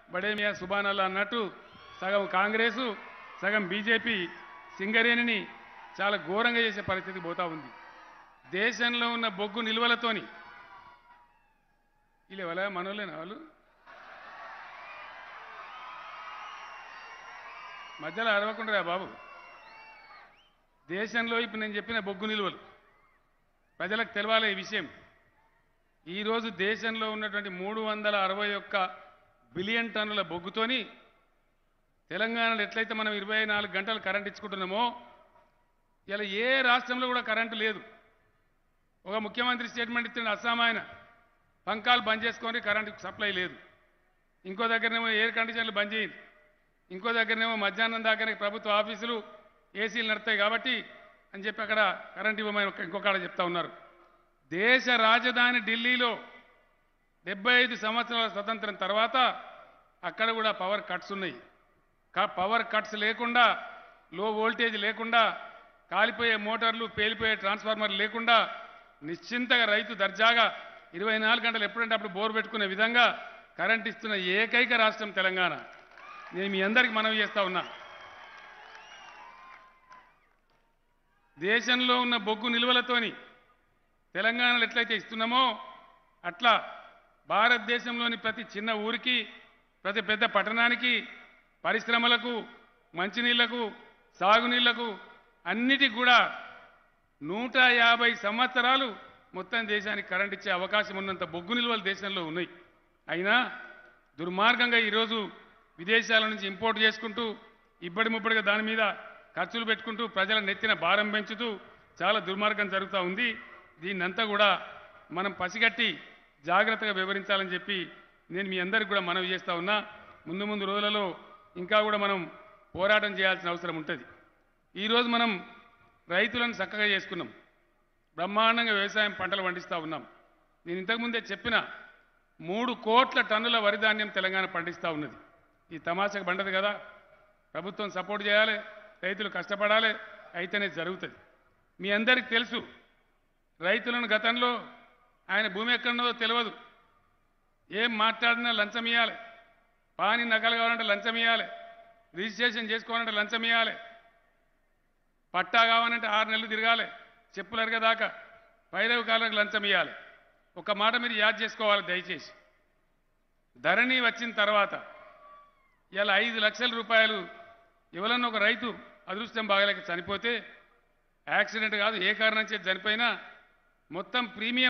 బడేమియా సుబానల్లా అన్నట్టు సగం కాంగ్రెసు సగం బీజేపీ సింగరేణిని చాలా ఘోరంగా చేసే పరిస్థితి పోతా ఉంది దేశంలో ఉన్న బొగ్గు నిల్వలతోని వీళ్ళు ఎవరా మనోళ్ళేనా వాళ్ళు మధ్యలో అరవకుండా బాబు దేశంలో ఇప్పుడు నేను చెప్పిన బొగ్గు నిల్వలు ప్రజలకు తెలవాలి ఈ విషయం ఈరోజు దేశంలో ఉన్నటువంటి మూడు వందల అరవై ఒక్క బిలియన్ టన్నుల బొగ్గుతోని తెలంగాణలో ఎట్లయితే మనం ఇరవై నాలుగు గంటలు కరెంట్ ఇచ్చుకుంటున్నామో ఇలా ఏ రాష్ట్రంలో కూడా కరెంటు లేదు ఒక ముఖ్యమంత్రి స్టేట్మెంట్ ఇచ్చిన అస్సాం ఆయన పంకాలు బంద్ చేసుకొని కరెంటు సప్లై లేదు ఇంకో దగ్గరనేమో ఎయిర్ కండిషన్లు బంద్ చేయింది ఇంకో దగ్గరనేమో మధ్యాహ్నం దాకానే ప్రభుత్వ ఆఫీసులు ఏసీలు నడతాయి కాబట్టి అని చెప్పి అక్కడ కరెంట్ ఇవ్వమని ఒక- ఇంకొక ఆడ చెప్తా ఉన్నారు దేశ రాజధాని ఢిల్లీలో డెబ్బై ఐదు సంవత్సరాల స్వతంత్రం తర్వాత అక్కడ కూడా పవర్ కట్స్ ఉన్నాయి కా- పవర్ కట్స్ లేకుండా లో వోల్టేజ్ లేకుండా కాలిపోయే మోటార్లు పేలిపోయే ట్రాన్స్ఫార్మర్లు లేకుండా నిశ్చింతగా రైతు దర్జాగా ఇరవై నాలుగు గంటలు ఎప్పుడంటే అప్పుడు బోర్ పెట్టుకునే విధంగా కరెంట్ ఇస్తున్న ఏకైక రాష్ట్రం తెలంగాణ నేను మీ అందరికి మనవి చేస్తా ఉన్నా దేశంలో ఉన్న బొగ్గు నిల్వలతోని తెలంగాణలో ఎట్లయితే ఇస్తున్నామో అట్లా భారతదేశంలోని ప్రతి చిన్న ఊరికి ప్రతి పెద్ద పట్టణానికి పరిశ్రమలకు మంచినీళ్లకు సాగునీళ్లకు అన్నిటికి కూడా నూట యాభై సంవత్సరాలు మొత్తం దేశానికి కరెంట్ ఇచ్చే అవకాశం ఉన్నంత బొగ్గు నిల్వలు దేశంలో ఉన్నాయి అయినా దుర్మార్గంగా ఈరోజు విదేశాల నుంచి ఇంపోర్ట్ చేసుకుంటూ ఇబ్బడి ముబ్బడిగా దాని మీద ఖర్చులు పెట్టుకుంటూ ప్రజల నెత్తిన భారం పెంచుతూ చాలా దుర్మార్గం జరుగుతూ ఉంది దీన్నంతా కూడా మనం పసిగట్టి జాగ్రత్తగా వివరించాలని చెప్పి నేను మీ అందరికి కూడా మనవి చేస్తా ఉన్నా ముందు ముందు రోజులలో ఇంకా కూడా మనం పోరాటం చేయాల్సిన అవసరం ఉంటుంది ఈరోజు మనం రైతులను చక్కగా చేసుకున్నాం బ్రహ్మాండంగా వ్యవసాయం పంటలు పండిస్తూ ఉన్నాం నేను ఇంతకుముందే చెప్పిన మూడు కోట్ల టన్నుల వరి ధాన్యం తెలంగాణ పండిస్తూ ఉన్నది ఈ తమాషకు పండదు కదా ప్రభుత్వం సపోర్ట్ చేయాలి రైతులు కష్టపడాలి అయితేనే జరుగుతుంది మీ అందరికీ తెలుసు రైతులను గతంలో ఆయన భూమి ఎక్కడున్నదో తెలియదు ఏం మాట్లాడినా లంచం ఇవ్వాలి పాని నకలు కావాలంటే లంచం ఇవ్వాలి రిజిస్ట్రేషన్ చేసుకోవాలంటే లంచం ఇవ్వాలి పట్టా కావాలంటే ఆరు నెలలు తిరగాలి చెప్పులు అరగదాకా పైరవి కాలకు లంచం ఇవ్వాలి ఒక మాట మీరు యాద్ చేసుకోవాలి దయచేసి ధరణి వచ్చిన తర్వాత ఇలా ఐదు లక్షల రూపాయలు ఎవరన్నా ఒక రైతు అదృష్టం బాగలేక చనిపోతే యాక్సిడెంట్ కాదు ఏ కారణం చేతి చనిపోయినా మొత్తం ప్రీమియం